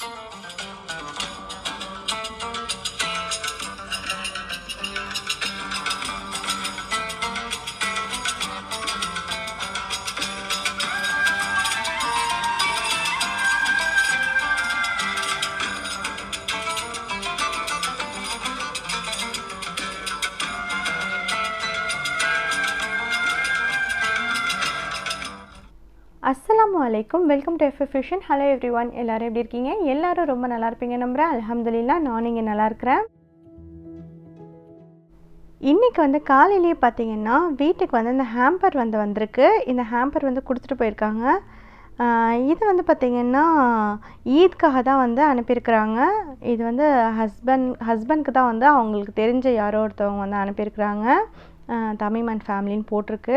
அஸ்ஸலாமு அலைக்கும் welcome to FF fusion hello everyone எல்லோரும் எப்படி இருக்கீங்க எல்லாரும் ரொம்ப நல்லா இருப்பீங்க நம்புகிறேன் அல்ஹம்துலில்லா நான் இங்கே நல்லா இருக்கிறேன் இன்றைக்கி வந்து காலையிலேயே பார்த்தீங்கன்னா வீட்டுக்கு வந்து இந்த ஹேம்பர் வந்து வந்திருக்கு இந்த ஹேம்பர் வந்து கொடுத்துட்டு போயிருக்காங்க ஆஹ் இது வந்து பார்த்திங்கன்னா ஈத்காக தான் வந்து அனுப்பியிருக்கிறாங்க இது வந்து ஹஸ்பண்ட் ஹஸ்பண்ட்க்கு தான் வந்து அவங்களுக்கு தெரிஞ்ச யாரோ ஒருத்தவங்க வந்து அனுப்பியிருக்கிறாங்க ஆஹ் தமிம் அண்ட் ஃபேமிலின்னு போட்டிருக்கு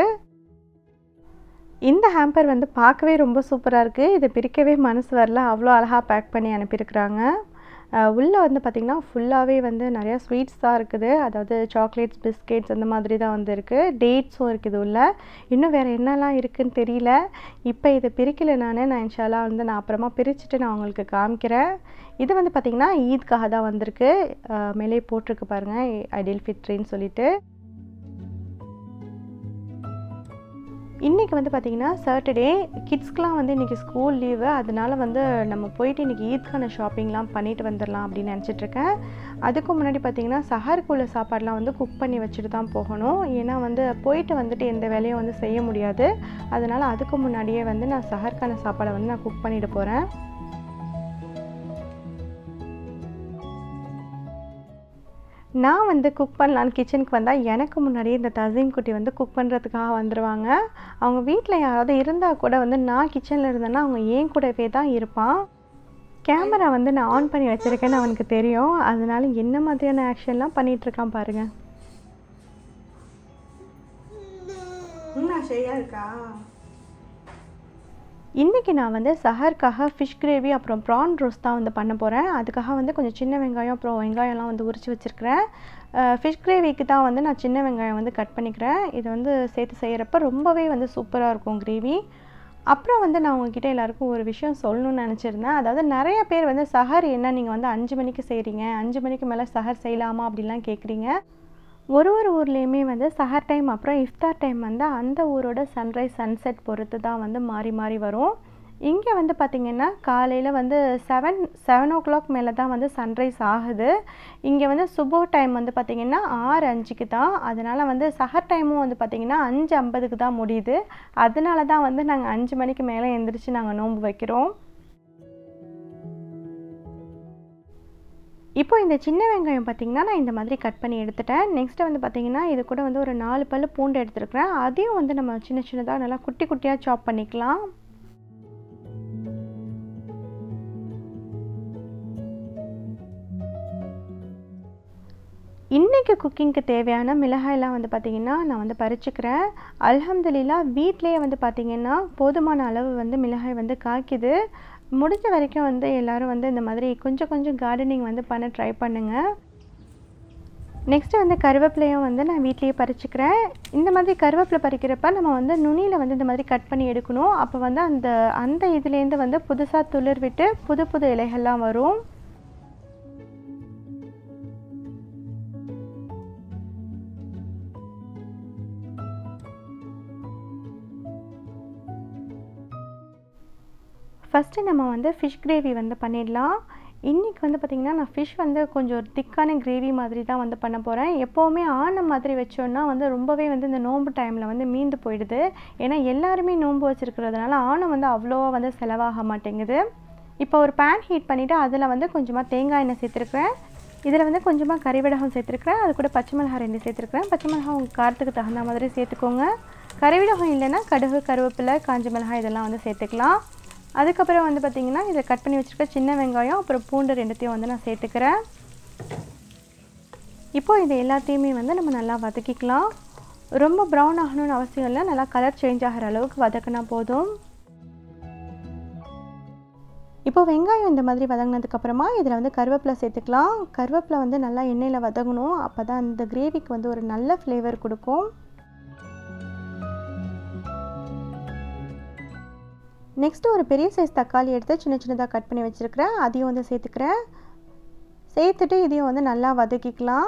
இந்த ஹேம்பர் வந்து பார்க்கவே ரொம்ப சூப்பராக இருக்குது இதை பிரிக்கவே மனசு வரல அவ்வளோ அழகாக பேக் பண்ணி அனுப்பியிருக்கிறாங்க உள்ளே வந்து பார்த்திங்கன்னா ஃபுல்லாகவே வந்து நிறையா ஸ்வீட்ஸ் தான் இருக்குது அதாவது சாக்லேட்ஸ் பிஸ்கெட்ஸ் அந்த மாதிரி தான் வந்து இருக்குது டேட்ஸும் இருக்குது உள்ள இன்னும் வேறு என்னெல்லாம் இருக்குதுன்னு தெரியல இப்போ இதை பிரிக்கல நான் நான் இன்ஷால்லா வந்து நான் அப்புறமா பிரிச்சுட்டு நான் உங்களுக்கு காமிக்கிறேன் இது வந்து பார்த்திங்கன்னா ஈத்காக தான் வந்திருக்கு அஹ் மேலே போட்டிருக்கு பாருங்கள் ஐடியல் ஃபிட்ரின்னு சொல்லிட்டு இன்றைக்கி வந்து பார்த்திங்கன்னா சாட்டர்டே கிட்ஸ்க்கெலாம் வந்து இன்றைக்கி ஸ்கூல் லீவு அதனால வந்து நம்ம போயிட்டு இன்றைக்கி ஈத்கான ஷாப்பிங்லாம் பண்ணிட்டு வந்துடலாம் அப்படின்னு நினச்சிட்ருக்கேன் அதுக்கு முன்னாடி பார்த்திங்கன்னா சஹருக்குள்ள சாப்பாடெலாம் வந்து குக் பண்ணி வச்சுட்டு தான் போகணும் ஏன்னா வந்து போயிட்டு வந்துட்டு எந்த வேலையும் வந்து செய்ய முடியாது அதனால் அதுக்கு முன்னாடியே வந்து நான் சஹருக்கான சாப்பாடை வந்து நான் குக் பண்ணிட்டு போகிறேன் நான் வந்து குக் பண்ணலான்னு கிச்சனுக்கு வந்தால் எனக்கு முன்னாடியே இந்த தசீம் குட்டி வந்து குக் பண்ணுறதுக்காக வந்துடுவாங்க அவங்க வீட்டில் யாராவது இருந்தால் கூட வந்து நான் கிச்சனில் இருந்தேன்னா அவங்க ஏன் கூடவே தான் இருப்பான் கேமரா வந்து நான் ஆன் பண்ணி வச்சுருக்கேன்னு அவனுக்கு தெரியும் அதனால என்ன மாதிரியான ஆக்ஷன்லாம் பண்ணிகிட்ருக்கான் பாருங்கள் சரியாக இருக்கா இன்றைக்கி நான் வந்து சஹருக்காக ஃபிஷ் கிரேவி அப்புறம் ப்ரான் ரோஸ்ட் தான் வந்து பண்ண போகிறேன் அதுக்காக வந்து கொஞ்சம் சின்ன வெங்காயம் அப்புறம் வெங்காயம்லாம் வந்து உரித்து வச்சுருக்கிறேன் ஃபிஷ் கிரேவிக்கு தான் வந்து நான் சின்ன வெங்காயம் வந்து கட் பண்ணிக்கிறேன் இது வந்து சேர்த்து செய்கிறப்ப ரொம்பவே வந்து சூப்பராக இருக்கும் கிரேவி அப்புறம் வந்து நான் உங்ககிட்ட எல்லாருக்கும் ஒரு விஷயம் சொல்லணும்னு நினச்சிருந்தேன் அதாவது நிறைய பேர் வந்து சஹர் என்ன நீங்கள் வந்து அஞ்சு மணிக்கு செய்கிறீங்க அஞ்சு மணிக்கு மேலே சஹர் செய்யலாமா அப்படிலாம் கேட்குறீங்க ஒரு ஒரு ஊர்லேயுமே வந்து சஹர் டைம் அப்புறம் இஃப்தார் டைம் வந்து அந்த ஊரோட சன்ரைஸ் சன்செட் பொறுத்து தான் வந்து மாறி மாறி வரும் இங்கே வந்து பார்த்திங்கன்னா காலையில் வந்து செவன் செவன் ஓ கிளாக் மேலே தான் வந்து சன்ரைஸ் ஆகுது இங்கே வந்து சுபோ டைம் வந்து பார்த்திங்கன்னா ஆறு அஞ்சுக்கு தான் அதனால் வந்து சஹர் டைமும் வந்து பார்த்திங்கன்னா அஞ்சு ஐம்பதுக்கு தான் முடியுது அதனால தான் வந்து நாங்கள் அஞ்சு மணிக்கு மேலே எந்திரிச்சு நாங்கள் நோன்பு வைக்கிறோம் இப்போ இந்த சின்ன வெங்காயம் பார்த்திங்கன்னா நான் இந்த மாதிரி கட் பண்ணி எடுத்துட்டேன் நெக்ஸ்ட்டு வந்து பார்த்திங்கன்னா இது கூட வந்து ஒரு நாலு பல் பூண்டு எடுத்துருக்கிறேன் அதையும் வந்து நம்ம சின்ன சின்னதாக நல்லா குட்டி குட்டியாக சாப் பண்ணிக்கலாம் இன்றைக்கி குக்கிங்க்கு தேவையான மிளகாயெல்லாம் வந்து பார்த்திங்கன்னா நான் வந்து பறிச்சுக்கிறேன் அல்ஹம்துலில்லா வீட்லேயே வந்து பார்த்திங்கன்னா போதுமான அளவு வந்து மிளகாய் வந்து காய்க்குது முடிஞ்ச வரைக்கும் வந்து எல்லோரும் வந்து இந்த மாதிரி கொஞ்சம் கொஞ்சம் கார்டனிங் வந்து பண்ண ட்ரை பண்ணுங்கள் நெக்ஸ்ட்டு வந்து கருவேப்பிலையும் வந்து நான் வீட்லேயே பறிச்சுக்கிறேன் இந்த மாதிரி கருவேப்பிலை பறிக்கிறப்ப நம்ம வந்து நுனியில் வந்து இந்த மாதிரி கட் பண்ணி எடுக்கணும் அப்போ வந்து அந்த அந்த இதுலேருந்து வந்து புதுசாக துளிர் விட்டு புது புது இலைகள்லாம் வரும் ஃபஸ்ட்டு நம்ம வந்து ஃபிஷ் கிரேவி வந்து பண்ணிடலாம் இன்றைக்கி வந்து பார்த்திங்கன்னா நான் ஃபிஷ் வந்து கொஞ்சம் திக்கான கிரேவி மாதிரி தான் வந்து பண்ண போகிறேன் எப்போவுமே ஆன மாதிரி வச்சோன்னா வந்து ரொம்பவே வந்து இந்த நோன்பு டைமில் வந்து மீந்து போயிடுது ஏன்னா எல்லாருமே நோன்பு வச்சுருக்கிறதுனால ஆணம் வந்து அவ்வளோவா வந்து செலவாக மாட்டேங்குது இப்போ ஒரு பேன் ஹீட் பண்ணிவிட்டு அதில் வந்து கொஞ்சமாக தேங்காய் எண்ணெய் சேர்த்துருக்குறேன் இதில் வந்து கொஞ்சமாக கறிவிடகம் சேர்த்துருக்குறேன் அது கூட பச்சை மிளகாய் ரெண்டு சேர்த்துருக்குறேன் பச்சை மிளகாய் உங்கள் காரத்துக்கு தகுந்த மாதிரி சேர்த்துக்கோங்க கறிவிடகம் இல்லைன்னா கடுகு கருவேப்பிலை காஞ்ச மிளகாய் இதெல்லாம் வந்து சேர்த்துக்கலாம் அதுக்கப்புறம் வந்து பார்த்திங்கன்னா இதை கட் பண்ணி வச்சுருக்க சின்ன வெங்காயம் அப்புறம் பூண்டு ரெண்டுத்தையும் வந்து நான் சேர்த்துக்கிறேன் இப்போது இது எல்லாத்தையுமே வந்து நம்ம நல்லா வதக்கிக்கலாம் ரொம்ப ப்ரௌன் ஆகணும்னு அவசியம் இல்லை நல்லா கலர் சேஞ்ச் ஆகிற அளவுக்கு வதக்கினா போதும் இப்போ வெங்காயம் இந்த மாதிரி வதங்கினதுக்கப்புறமா இதில் வந்து கருவேப்பிலை சேர்த்துக்கலாம் கருவேப்பிலை வந்து நல்லா எண்ணெயில் வதங்கணும் அப்போ தான் அந்த கிரேவிக்கு வந்து ஒரு நல்ல ஃப்ளேவர் கொடுக்கும் நெக்ஸ்ட்டு ஒரு பெரிய சைஸ் தக்காளி எடுத்து சின்ன சின்னதாக கட் பண்ணி வச்சுருக்கிறேன் அதையும் வந்து சேர்த்துக்கிறேன் சேர்த்துட்டு இதையும் வந்து நல்லா வதக்கிக்கலாம்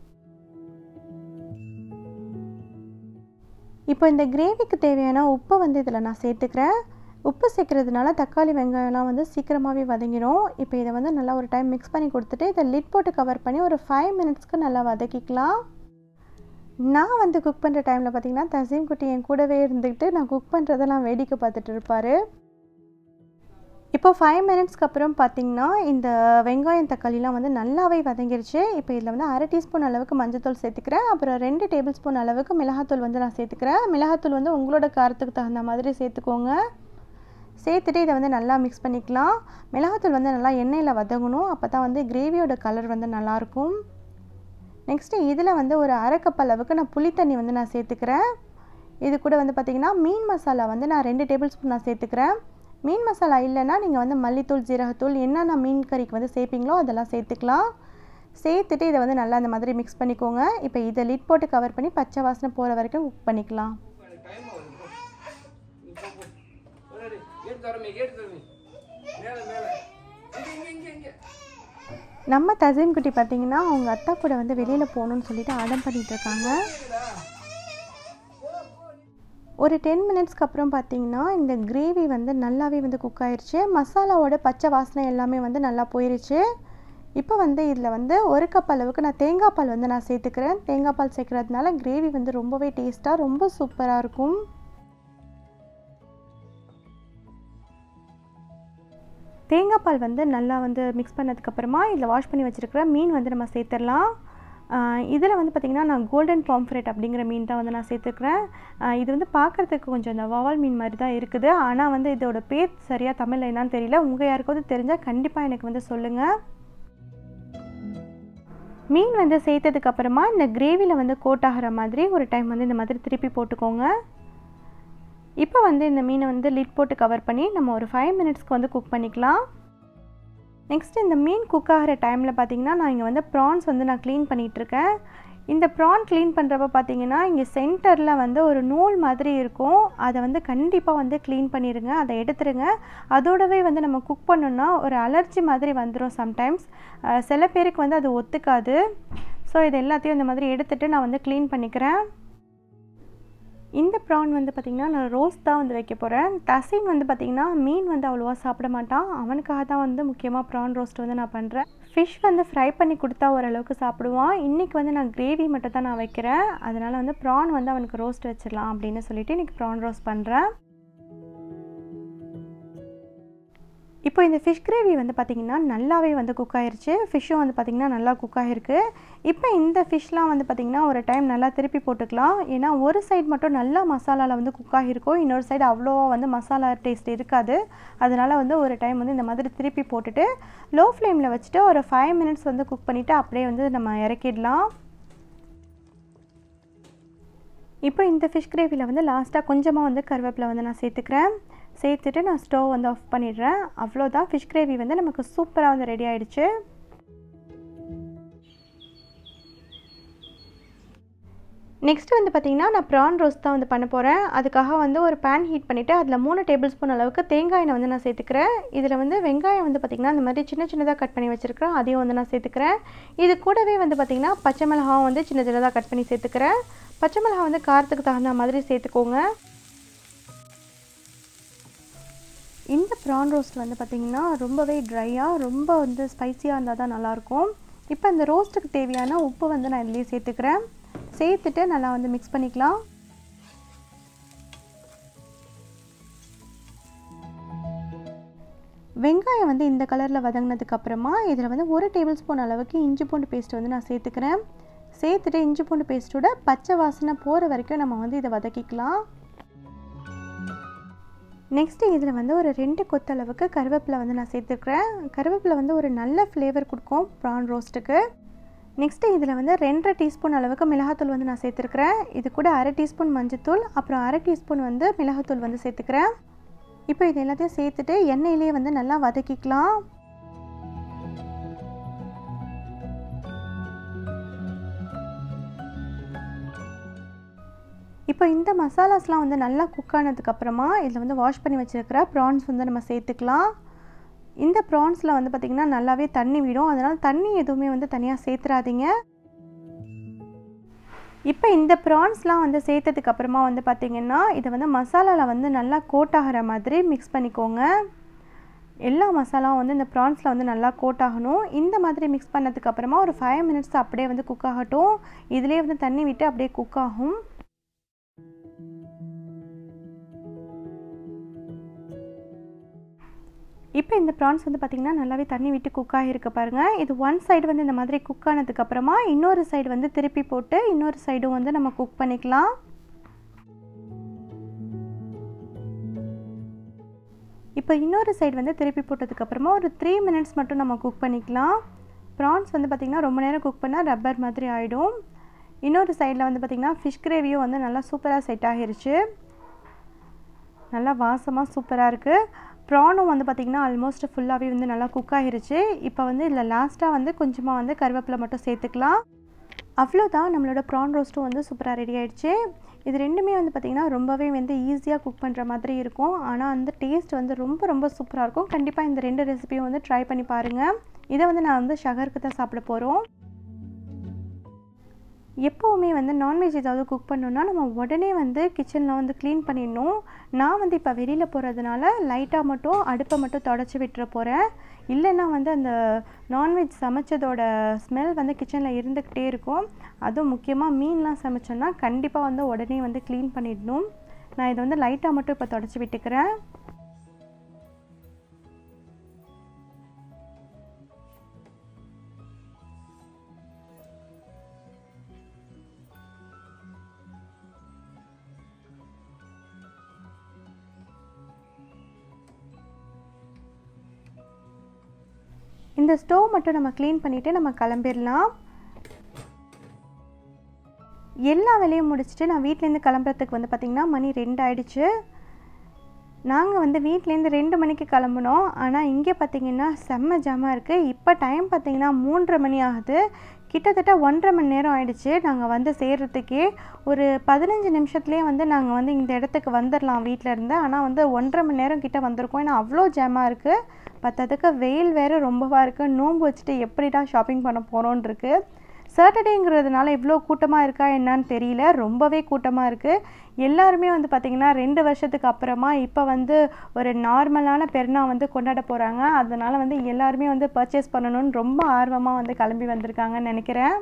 இப்போ இந்த கிரேவிக்கு தேவையான உப்பை வந்து இதில் நான் சேர்த்துக்கிறேன் உப்பு சேர்க்கறதுனால தக்காளி வெங்காயம்லாம் வந்து சீக்கிரமாகவே வதங்கிடும் இப்போ இதை வந்து நல்லா ஒரு டைம் மிக்ஸ் பண்ணி கொடுத்துட்டு இதை லிட் போட்டு கவர் பண்ணி ஒரு ஃபைவ் மினிட்ஸ்க்கு நல்லா வதக்கிக்கலாம் நான் வந்து குக் பண்ணுற டைமில் பார்த்தீங்கன்னா தசீம் குட்டி என் கூடவே இருந்துக்கிட்டு நான் குக் பண்ணுறதெல்லாம் வேடிக்கை பார்த்துட்டு இருப்பார் இப்போ ஃபைவ் மினிட்ஸ்க்கு அப்புறம் பார்த்தீங்கன்னா இந்த வெங்காயம் தக்காளிலாம் வந்து நல்லாவே வதங்கிருச்சு இப்போ இதில் வந்து அரை டீஸ்பூன் அளவுக்கு மஞ்சத்தூள் சேர்த்துக்கிறேன் அப்புறம் ரெண்டு டேபிள் ஸ்பூன் அளவுக்கு மிளகாத்தூள் வந்து நான் சேர்த்துக்கிறேன் மிளகாத்தூள் வந்து உங்களோட காரத்துக்கு தகுந்த மாதிரி சேர்த்துக்கோங்க சேர்த்துட்டு இதை வந்து நல்லா மிக்ஸ் பண்ணிக்கலாம் மிளகாத்தூள் வந்து நல்லா எண்ணெயில் வதங்கணும் அப்போ தான் வந்து கிரேவியோட கலர் வந்து நல்லாயிருக்கும் நெக்ஸ்ட்டு இதில் வந்து ஒரு அரை கப் அளவுக்கு நான் புளி தண்ணி வந்து நான் சேர்த்துக்கிறேன் இது கூட வந்து பார்த்திங்கன்னா மீன் மசாலா வந்து நான் ரெண்டு டேபிள் ஸ்பூன் நான் சேர்த்துக்கிறேன் மீன் மசாலா இல்லைன்னா நீங்கள் வந்து மல்லித்தூள் ஜீரகத்தூள் என்னென்ன மீன் கறிக்கு வந்து சேர்ப்பீங்களோ அதெல்லாம் சேர்த்துக்கலாம் சேர்த்துட்டு இதை வந்து நல்லா அந்த மாதிரி மிக்ஸ் பண்ணிக்கோங்க இப்போ இதை லிட் போட்டு கவர் பண்ணி பச்சை வாசனை போகிற வரைக்கும் குக் பண்ணிக்கலாம் டைம் ஆகுது போ. நீ போ, போ. போடாடி. கேட் திறமை கேட் திறமை மேலே மேலே இங்கே இங்கே இங்கே இங்கே நம்ம தசீம் குட்டி பார்த்தீங்கன்னா அவங்க அத்தா கூட வந்து வெளியில் போகணுன்னு சொல்லிட்டு அடம் பண்ணிட்டு இருக்காங்க ஒரு டென் மினிட்ஸ்க்கு அப்புறம் பார்த்தீங்கன்னா இந்த கிரேவி வந்து நல்லாவே வந்து குக் ஆயிருச்சு மசாலாவோட பச்சை வாசனை எல்லாமே வந்து நல்லா போயிருச்சு இப்போ வந்து இதில் வந்து ஒரு கப் அளவுக்கு நான் தேங்காய் பால் வந்து நான் சேர்த்துக்கிறேன் தேங்காய் பால் சேர்க்கறதுனால கிரேவி வந்து ரொம்பவே டேஸ்ட்டாக ரொம்ப சூப்பராக இருக்கும் தேங்காய் பால் வந்து நல்லா வந்து மிக்ஸ் பண்ணதுக்கப்புறமா இதில் வாஷ் பண்ணி வச்சுருக்கிற மீன் வந்து நம்ம சேர்த்துடலாம் இதில் வந்து பார்த்திங்கன்னா நான் கோல்டன் பாம்ஃப்ரெட் அப்படிங்கிற மீன் தான் வந்து நான் சேர்த்துக்கிறேன் ஆஹ் இது வந்து பார்க்குறதுக்கு கொஞ்சம் இந்த வவால் மீன் மாதிரி தான் இருக்குது ஆனால் வந்து இதோட பேர் சரியாக தமிழில் என்னன்னு தெரியல உங்கள் யாருக்காவது தெரிஞ்சால் கண்டிப்பாக எனக்கு வந்து சொல்லுங்கள் மீன் வந்து சேர்த்ததுக்கு அப்புறமா இந்த கிரேவியில் வந்து கோட் ஆகிற மாதிரி ஒரு டைம் வந்து இந்த மாதிரி திருப்பி போட்டுக்கோங்க இப்போ வந்து இந்த மீனை வந்து லிட் போட்டு கவர் பண்ணி நம்ம ஒரு ஃபைவ் மினிட்ஸ்க்கு வந்து குக் பண்ணிக்கலாம் நெக்ஸ்ட் இந்த மீன் குக் ஆகிற டைமில் பார்த்தீங்கன்னா நான் இங்கே வந்து ப்ரான்ஸ் வந்து நான் க்ளீன் பண்ணிகிட்ருக்கேன் இந்த ப்ரான் க்ளீன் பண்ணுறப்ப பார்த்தீங்கன்னா இங்கே சென்டரில் வந்து ஒரு நூல் மாதிரி இருக்கும் அதை வந்து கண்டிப்பாக வந்து க்ளீன் பண்ணிடுங்க அதை எடுத்துருங்க அதோடவே வந்து நம்ம குக் பண்ணோன்னா ஒரு அலர்ஜி மாதிரி வந்துடும் சம்டைம்ஸ் சில பேருக்கு வந்து அது ஒத்துக்காது ஸோ இது எல்லாத்தையும் இந்த மாதிரி எடுத்துகிட்டு நான் வந்து க்ளீன் பண்ணிக்கிறேன் இந்த ப்ரான் வந்து பார்த்திங்கன்னா நான் ரோஸ்ட் தான் வந்து வைக்க போகிறேன் தசீன் வந்து பார்த்திங்கன்னா மீன் வந்து அவ்வளோவா சாப்பிட மாட்டான் அவனுக்காக தான் வந்து முக்கியமாக ப்ரான் ரோஸ்ட் வந்து நான் பண்ணுறேன் ஃபிஷ் வந்து ஃப்ரை பண்ணி கொடுத்தா ஓரளவுக்கு சாப்பிடுவான் இன்றைக்கி வந்து நான் கிரேவி மட்டும் தான் நான் வைக்கிறேன் அதனால் வந்து ப்ரான் வந்து அவனுக்கு ரோஸ்ட் வச்சிடலாம் அப்படின்னு சொல்லிட்டு இன்றைக்கி ப்ரான் ரோஸ்ட் பண்ணுறேன் இப்போ இந்த ஃபிஷ் கிரேவி வந்து பார்த்திங்கன்னா நல்லாவே வந்து குக் ஆயிருச்சு ஃபிஷ்ஷும் வந்து பார்த்திங்கன்னா நல்லா குக் ஆகிருக்கு இப்போ இந்த ஃபிஷ்லாம் வந்து பார்த்திங்கன்னா ஒரு டைம் நல்லா திருப்பி போட்டுக்கலாம் ஏன்னா ஒரு சைடு மட்டும் நல்லா மசாலாவில் வந்து குக் ஆகிருக்கும் இன்னொரு சைடு அவ்வளோவா வந்து மசாலா டேஸ்ட் இருக்காது அதனால் வந்து ஒரு டைம் வந்து இந்த மாதிரி திருப்பி போட்டுட்டு லோ ஃப்ளேமில் வச்சுட்டு ஒரு ஃபைவ் மினிட்ஸ் வந்து குக் பண்ணிவிட்டு அப்படியே வந்து நம்ம இறக்கிடலாம் இப்போ இந்த ஃபிஷ் கிரேவியில் வந்து லாஸ்ட்டாக கொஞ்சமாக வந்து கருவேப்பிலை வந்து நான் சேர்த்துக்கிறேன் சேர்த்துட்டு நான் ஸ்டவ் வந்து ஆஃப் பண்ணிடுறேன் அவ்வளோதான் ஃபிஷ் கிரேவி வந்து நமக்கு சூப்பராக வந்து ரெடி ஆயிடுச்சு நெக்ஸ்ட் வந்து பார்த்திங்கன்னா நான் ப்ரான் ரோஸ்ட் தான் வந்து பண்ண போகிறேன் அதுக்காக வந்து ஒரு பேன் ஹீட் பண்ணிவிட்டு அதில் மூணு டேபிள் ஸ்பூன் அளவுக்கு தேங்காய் எண்ணெய் வந்து நான் சேர்த்துக்கிறேன் இதில் வந்து வெங்காயம் வந்து பார்த்திங்கன்னா இந்த மாதிரி சின்ன சின்னதாக கட் பண்ணி வச்சுருக்கிறேன் அதையும் வந்து நான் சேர்த்துக்கிறேன் இது கூடவே வந்து பார்த்திங்கன்னா பச்சை மிளகாவும் வந்து சின்ன சின்னதாக கட் பண்ணி சேர்த்துக்கிறேன் பச்சை மிளகா வந்து காரத்துக்கு தகுந்த மாதிரி சேர்த்துக்கோங்க இந்த ப்ரான் ரோஸ்ட் வந்து பார்த்திங்கன்னா ரொம்பவே ட்ரையாக ரொம்ப வந்து ஸ்பைசியாக இருந்தால் தான் நல்லாயிருக்கும் இப்போ இந்த ரோஸ்ட்டுக்கு தேவையான உப்பு வந்து நான் இதுலேயே சேர்த்துக்கிறேன் சேர்த்துட்டு நல்லா வந்து மிக்ஸ் பண்ணிக்கலாம் வெங்காயம் வந்து இந்த கலரில் வதங்கினதுக்கு அப்புறமா இதில் வந்து ஒரு டேபிள் ஸ்பூன் அளவுக்கு இஞ்சி பூண்டு பேஸ்ட் வந்து நான் சேர்த்துக்கிறேன் சேர்த்துட்டு இஞ்சி பூண்டு பேஸ்ட்டோட பச்சை வாசனை போகிற வரைக்கும் நம்ம வந்து இதை வதக்கிக்கலாம் நெக்ஸ்ட்டு இதில் வந்து ஒரு ரெண்டு கொத்தளவுக்கு கருவேப்பிலை வந்து நான் சேர்த்துருக்குறேன் கருவேப்பிலை வந்து ஒரு நல்ல ஃப்ளேவர் கொடுக்கும் ப்ரான் ரோஸ்ட்டுக்கு நெக்ஸ்ட்டு இதில் வந்து ரெண்டரை டீஸ்பூன் அளவுக்கு மிளகாத்தூள் வந்து நான் சேர்த்துருக்குறேன் இது கூட அரை டீஸ்பூன் மஞ்சத்தூள் அப்புறம் அரை டீஸ்பூன் வந்து மிளகாத்தூள் வந்து சேர்த்துக்கிறேன் இப்போ இது எல்லாத்தையும் சேர்த்துட்டு எண்ணெயிலேயே வந்து நல்லா வதக்கிக்கலாம் இப்போ இந்த மசாலாஸ்லாம் வந்து நல்லா குக் ஆனதுக்கப்புறமா இதில் வந்து வாஷ் பண்ணி வச்சுருக்கிற ப்ரான்ஸ் வந்து நம்ம சேர்த்துக்கலாம் இந்த ப்ரான்ஸில் வந்து பார்த்திங்கன்னா நல்லாவே தண்ணி விடும் அதனால் தண்ணி எதுவுமே வந்து தனியாக சேர்த்துறாதீங்க இப்போ இந்த ப்ரான்ஸ்லாம் வந்து சேர்த்ததுக்கு அப்புறமா வந்து பார்த்திங்கன்னா இதை வந்து மசாலாவில் வந்து நல்லா கோட் ஆகிற மாதிரி மிக்ஸ் பண்ணிக்கோங்க எல்லா மசாலாவும் வந்து இந்த ப்ரான்ஸில் வந்து நல்லா கோட் ஆகணும் இந்த மாதிரி மிக்ஸ் பண்ணதுக்கு அப்புறமா ஒரு ஃபைவ் மினிட்ஸ் அப்படியே வந்து குக் ஆகட்டும் இதுலேயே வந்து தண்ணி விட்டு அப்படியே குக் ஆகும் இப்போ இந்த ப்ரான்ஸ் வந்து பார்த்திங்கன்னா நல்லாவே தண்ணி விட்டு குக் ஆகிருக்கு பாருங்கள் இது ஒன் சைடு வந்து இந்த மாதிரி குக் ஆனதுக்கப்புறமா இன்னொரு சைடு வந்து திருப்பி போட்டு இன்னொரு சைடும் வந்து நம்ம குக் பண்ணிக்கலாம் இப்போ இன்னொரு சைடு வந்து திருப்பி போட்டதுக்கப்புறமா ஒரு த்ரீ மினிட்ஸ் மட்டும் நம்ம குக் பண்ணிக்கலாம் ப்ரான்ஸ் வந்து பார்த்திங்கன்னா ரொம்ப நேரம் குக் பண்ணால் ரப்பர் மாதிரி ஆகிடும் இன்னொரு சைடில் வந்து பார்த்திங்கன்னா ஃபிஷ் கிரேவியும் வந்து நல்லா சூப்பராக செட் ஆகிருச்சு நல்லா வாசமாக சூப்பராக இருக்குது ப்ரானும் வந்து பார்த்திங்கன்னா ஆல்மோஸ்ட் ஃபுல்லாகவே வந்து நல்லா குக் ஆகிருச்சு இப்போ வந்து இதில் லாஸ்ட்டாக வந்து கொஞ்சமாக வந்து கருவேப்பிலை மட்டும் சேர்த்துக்கலாம் அவ்வளோதான் நம்மளோட ப்ரான் ரோஸ்ட்டும் வந்து சூப்பராக ரெடி ஆகிடுச்சு இது ரெண்டுமே வந்து பார்த்திங்கன்னா ரொம்பவே வந்து ஈஸியாக குக் பண்ணுற மாதிரி இருக்கும் ஆனால் அந்த டேஸ்ட் வந்து ரொம்ப ரொம்ப சூப்பராக இருக்கும் கண்டிப்பாக இந்த ரெண்டு ரெசிபியும் வந்து ட்ரை பண்ணி பாருங்கள் இதை வந்து நான் வந்து ஷகருக்கு தான் சாப்பிட போகிறோம் எப்போவுமே வந்து நான்வெஜ் ஏதாவது குக் பண்ணோன்னா நம்ம உடனே வந்து கிச்சனில் வந்து க்ளீன் பண்ணிடணும் நான் வந்து இப்போ வெளியில் போகிறதுனால லைட்டாக மட்டும் அடுப்பை மட்டும் தொடச்சி விட்டுற போகிறேன் இல்லைன்னா வந்து அந்த நான்வெஜ் சமைச்சதோட ஸ்மெல் வந்து கிச்சனில் இருந்துக்கிட்டே இருக்கும் அதுவும் முக்கியமாக மீன்லாம் சமைச்சோன்னா கண்டிப்பாக வந்து உடனே வந்து க்ளீன் பண்ணிடணும் நான் இதை வந்து லைட்டாக மட்டும் இப்போ தொடச்சி விட்டுக்கிறேன் இந்த ஸ்டவ் மட்டும் நம்ம க்ளீன் பண்ணிவிட்டு நம்ம கிளம்பிடலாம் எல்லா வேலையும் முடிச்சுட்டு நான் வீட்லேருந்து கிளம்புறதுக்கு வந்து பார்த்திங்கன்னா மணி ரெண்டு ஆயிடுச்சு நாங்கள் வந்து வீட்லேருந்து ரெண்டு மணிக்கு கிளம்புனோம் ஆனால் இங்கே பார்த்திங்கன்னா செம்ம ஜாமாக இருக்குது இப்போ டைம் பார்த்திங்கன்னா மூன்றரை மணி ஆகுது கிட்டத்தட்ட ஒன்றரை மணி நேரம் ஆயிடுச்சு நாங்கள் வந்து சேர்கிறதுக்கே ஒரு பதினஞ்சு நிமிஷத்துலேயே வந்து நாங்கள் வந்து இந்த இடத்துக்கு வந்துடலாம் வீட்டில் இருந்து ஆனால் வந்து ஒன்றரை மணி நேரம் கிட்ட வந்திருக்கோம் ஏன்னா அவ்வளோ ஜாமாக இருக்குது பத்ததுக்கு வெயில் வேறு ரொம்பவாக இருக்குது நோன்பு வச்சுட்டு எப்படிடா ஷாப்பிங் பண்ண போகிறோன்னு இருக்குது சாட்டர்டேங்கிறதுனால இவ்வளோ கூட்டமாக இருக்கா என்னன்னு தெரியல ரொம்பவே கூட்டமாக இருக்குது எல்லாருமே வந்து பார்த்திங்கன்னா ரெண்டு வருஷத்துக்கு அப்புறமா இப்போ வந்து ஒரு நார்மலான பெருநாள் வந்து கொண்டாட போகிறாங்க அதனால் வந்து எல்லாருமே வந்து பர்ச்சேஸ் பண்ணணும்னு ரொம்ப ஆர்வமாக வந்து கிளம்பி வந்திருக்காங்கன்னு நினைக்கிறேன்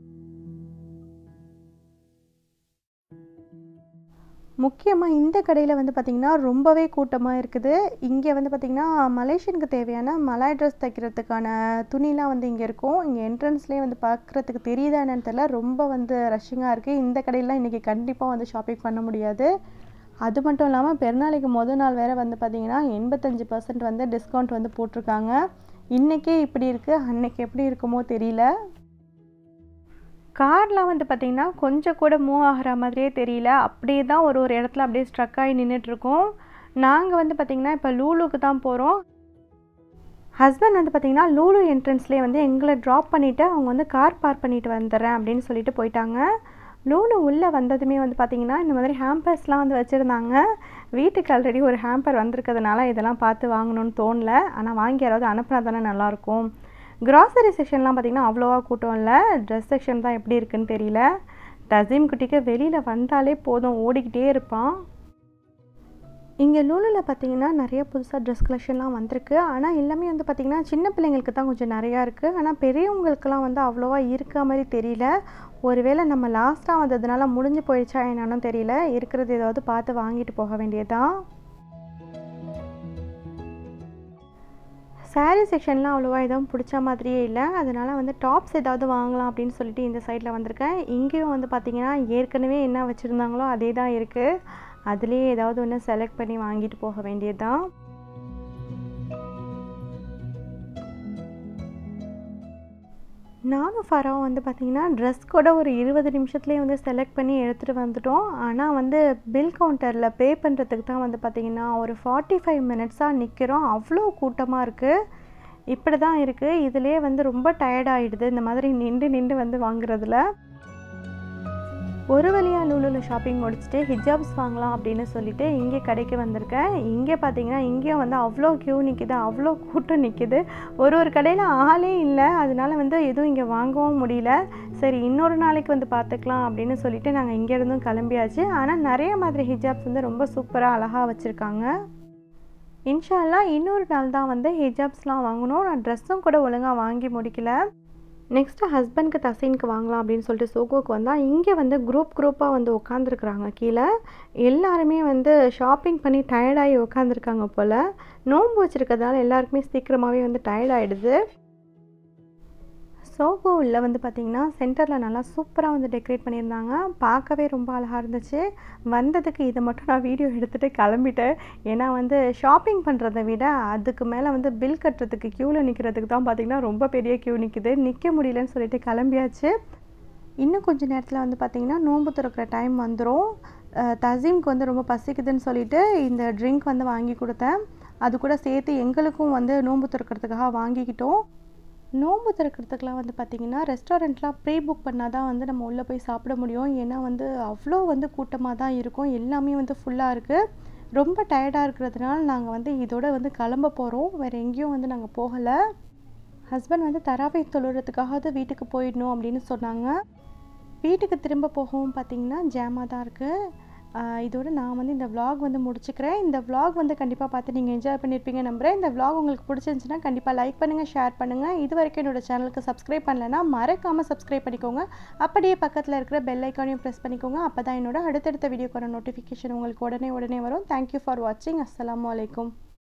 முக்கியமாக இந்த கடையில் வந்து பார்த்திங்கன்னா ரொம்பவே கூட்டமாக இருக்குது இங்கே வந்து பார்த்திங்கன்னா மலேசியனுக்கு தேவையான மலாய் ட்ரெஸ் தைக்கிறதுக்கான துணிலாம் வந்து இங்கே இருக்கும் இங்கே என்ட்ரன்ஸ்லேயே வந்து பார்க்குறதுக்கு தெரியுதா என்னன்னு தெரியல ரொம்ப வந்து ரஷ்ஷிங்காக இருக்குது இந்த கடையிலாம் இன்றைக்கி கண்டிப்பாக வந்து ஷாப்பிங் பண்ண முடியாது அது மட்டும் இல்லாமல் பெருநாளைக்கு முதல் நாள் வேறு வந்து பார்த்திங்கன்னா எண்பத்தஞ்சு பர்சன்ட் வந்து டிஸ்கவுண்ட் வந்து போட்டிருக்காங்க இன்றைக்கே இப்படி இருக்குது அன்னைக்கு எப்படி இருக்குமோ தெரியல கார்லாம் வந்து பார்த்திங்கன்னா கொஞ்சம் கூட மூவ் ஆகிற மாதிரியே தெரியல அப்படியே தான் ஒரு ஒரு இடத்துல அப்படியே ஸ்ட்ரக் ஆகி நின்றுட்டுருக்கோம் நாங்கள் வந்து பார்த்திங்கன்னா இப்போ லூலுக்கு தான் போகிறோம் ஹஸ்பண்ட் வந்து பார்த்திங்கன்னா லூலு என்ட்ரன்ஸ்லேயே வந்து எங்களை ட்ராப் பண்ணிவிட்டு அவங்க வந்து கார் பார்க் பண்ணிட்டு வந்துடுறேன் அப்படின்னு சொல்லிட்டு போயிட்டாங்க லூலு உள்ளே வந்ததுமே வந்து பார்த்திங்கன்னா இந்த மாதிரி ஹேம்பர்ஸ்லாம் வந்து வச்சுருந்தாங்க வீட்டுக்கு ஆல்ரெடி ஒரு ஹேம்பர் வந்திருக்கிறதுனால இதெல்லாம் பார்த்து வாங்கணும்னு தோணல ஆனால் வாங்கி யாராவது அனுப்புனா தானே நல்லாயிருக்கும் கிராசரி செக்ஷன்லாம் பார்த்திங்கன்னா அவ்வளோவா கூட்டம் இல்லை ட்ரெஸ் செக்ஷன் தான் எப்படி இருக்குன்னு தெரியல தசீம் குட்டிக்கு வெளியில் வந்தாலே போதும் ஓடிக்கிட்டே இருப்பான் இங்கே லூலில் பார்த்தீங்கன்னா நிறைய புதுசாக ட்ரெஸ் கலெக்ஷன்லாம் வந்திருக்கு ஆனால் எல்லாமே வந்து பார்த்திங்கன்னா சின்ன பிள்ளைங்களுக்கு தான் கொஞ்சம் நிறையா இருக்குது ஆனால் பெரியவங்களுக்கெல்லாம் வந்து அவ்வளோவா இருக்க மாதிரி தெரியல ஒருவேளை நம்ம லாஸ்ட்டாக வந்ததுனால முடிஞ்சு போயிடுச்சா என்னன்னு தெரியல இருக்கிறது ஏதாவது பார்த்து வாங்கிட்டு போக வேண்டியதுதான் சாரீ செக்ஷன்லாம் அவ்வளோவா எதுவும் பிடிச்ச மாதிரியே இல்லை அதனால் வந்து டாப்ஸ் ஏதாவது வாங்கலாம் அப்படின்னு சொல்லிட்டு இந்த சைடில் வந்திருக்கேன் இங்கேயும் வந்து பார்த்திங்கன்னா ஏற்கனவே என்ன வச்சுருந்தாங்களோ அதே தான் இருக்குது அதுலேயே ஏதாவது ஒன்று செலக்ட் பண்ணி வாங்கிட்டு போக வேண்டியது தான் நானும் ஃபராவும் வந்து பார்த்திங்கன்னா ட்ரெஸ் கூட ஒரு இருபது நிமிஷத்துலேயே வந்து செலக்ட் பண்ணி எடுத்துகிட்டு வந்துட்டோம் ஆனால் வந்து பில் கவுண்டரில் பே பண்ணுறதுக்கு தான் வந்து பார்த்திங்கன்னா ஒரு ஃபார்ட்டி ஃபைவ் மினிட்ஸாக நிற்கிறோம் அவ்வளோ கூட்டமாக இருக்குது இப்படி தான் இருக்குது இதிலே வந்து ரொம்ப டயர்ட் ஆகிடுது இந்த மாதிரி நின்று நின்று வந்து வாங்குறதுல ஒரு வழியாக லூலூவில் ஷாப்பிங் முடிச்சுட்டு ஹிஜாப்ஸ் வாங்கலாம் அப்படின்னு சொல்லிட்டு இங்கே கடைக்கு வந்திருக்கேன் இங்கே பார்த்தீங்கன்னா இங்கேயும் வந்து அவ்வளோ க்யூ நிற்கிது அவ்வளோ கூட்டம் நிற்கிது ஒரு ஒரு கடையில் ஆளே இல்லை அதனால வந்து எதுவும் இங்கே வாங்கவும் முடியல சரி இன்னொரு நாளைக்கு வந்து பார்த்துக்கலாம் அப்படின்னு சொல்லிட்டு நாங்கள் இங்கேருந்தும் கிளம்பியாச்சு ஆனால் நிறைய மாதிரி ஹிஜாப்ஸ் வந்து ரொம்ப சூப்பராக அழகாக வச்சுருக்காங்க இன்ஷால்லா இன்னொரு நாள் தான் வந்து ஹிஜாப்ஸ்லாம் வாங்கணும் நான் ட்ரெஸ்ஸும் கூட ஒழுங்காக வாங்கி முடிக்கல நெக்ஸ்ட்டு ஹஸ்பண்ட்க்கு தசீனுக்கு வாங்கலாம் அப்படின்னு சொல்லிட்டு சோகோக்கு வந்தால் இங்கே வந்து குரூப் குரூப்பாக வந்து உட்காந்துருக்குறாங்க கீழே எல்லாருமே வந்து ஷாப்பிங் பண்ணி டயர்டாகி உட்காந்துருக்காங்க போல் நோன்பு வச்சுருக்கிறதுனால எல்லாருக்குமே சீக்கிரமாகவே வந்து டயர்ட் ஆகிடுது சோகோவில் வந்து பார்த்திங்கன்னா சென்டரில் நல்லா சூப்பராக வந்து டெக்கரேட் பண்ணியிருந்தாங்க பார்க்கவே ரொம்ப அழகாக இருந்துச்சு வந்ததுக்கு இதை மட்டும் நான் வீடியோ எடுத்துகிட்டு கிளம்பிட்டேன் ஏன்னா வந்து ஷாப்பிங் பண்ணுறதை விட அதுக்கு மேலே வந்து பில் கட்டுறதுக்கு க்யூவில் நிற்கிறதுக்கு தான் பார்த்திங்கன்னா ரொம்ப பெரிய க்யூ நிற்குது நிற்க முடியலன்னு சொல்லிட்டு கிளம்பியாச்சு இன்னும் கொஞ்சம் நேரத்தில் வந்து பார்த்திங்கன்னா நோன்பு திறக்கிற டைம் வந்துடும் தசீம்க்கு வந்து ரொம்ப பசிக்குதுன்னு சொல்லிட்டு இந்த ட்ரிங்க் வந்து வாங்கி கொடுத்தேன் அது கூட சேர்த்து எங்களுக்கும் வந்து நோன்பு திறக்கிறதுக்காக வாங்கிக்கிட்டோம் நோன்பு திறக்கிறதுக்குலாம் வந்து பார்த்திங்கன்னா ரெஸ்டாரண்ட்லாம் ப்ரீ புக் பண்ணால் தான் வந்து நம்ம உள்ளே போய் சாப்பிட முடியும் ஏன்னா வந்து அவ்வளோ வந்து கூட்டமாக தான் இருக்கும் எல்லாமே வந்து ஃபுல்லாக இருக்குது ரொம்ப டயர்டாக இருக்கிறதுனால நாங்கள் வந்து இதோட வந்து கிளம்ப போகிறோம் வேறு எங்கேயும் வந்து நாங்கள் போகலை ஹஸ்பண்ட் வந்து தராவை தொழுறதுக்காக வீட்டுக்கு போயிடணும் அப்படின்னு சொன்னாங்க வீட்டுக்கு திரும்ப போகவும் பார்த்திங்கன்னா ஜாமாக தான் இருக்குது இதோட நான் வந்து இந்த vlog வந்து முடிச்சுக்கிறேன் இந்த vlog வந்து கண்டிப்பாக பார்த்து நீங்கள் என்ஜாய் பண்ணியிருப்பீங்க நம்புகிறேன் இந்த vlog உங்களுக்கு பிடிச்சிருந்துச்சுன்னா கண்டிப்பாக லைக் பண்ணுங்கள் ஷேர் பண்ணுங்கள் இது வரைக்கும் என்னோட சேனலுக்கு சப்ஸ்கிரைப் பண்ணலைன்னா மறக்காமல் சப்ஸ்கிரைப் பண்ணிக்கோங்க அப்படியே பக்கத்தில் இருக்கிற பெல் ஐக்கானையும் ப்ரெஸ் பண்ணிக்கோங்க அப்போ தான் என்னோட அடுத்தடுத்த வீடியோக்கான நோட்டிஃபிகேஷன் உங்களுக்கு உடனே உடனே வரும் தேங்க்யூ ஃபார் வாட்சிங் அஸ்ஸலாமு அலைக்கும்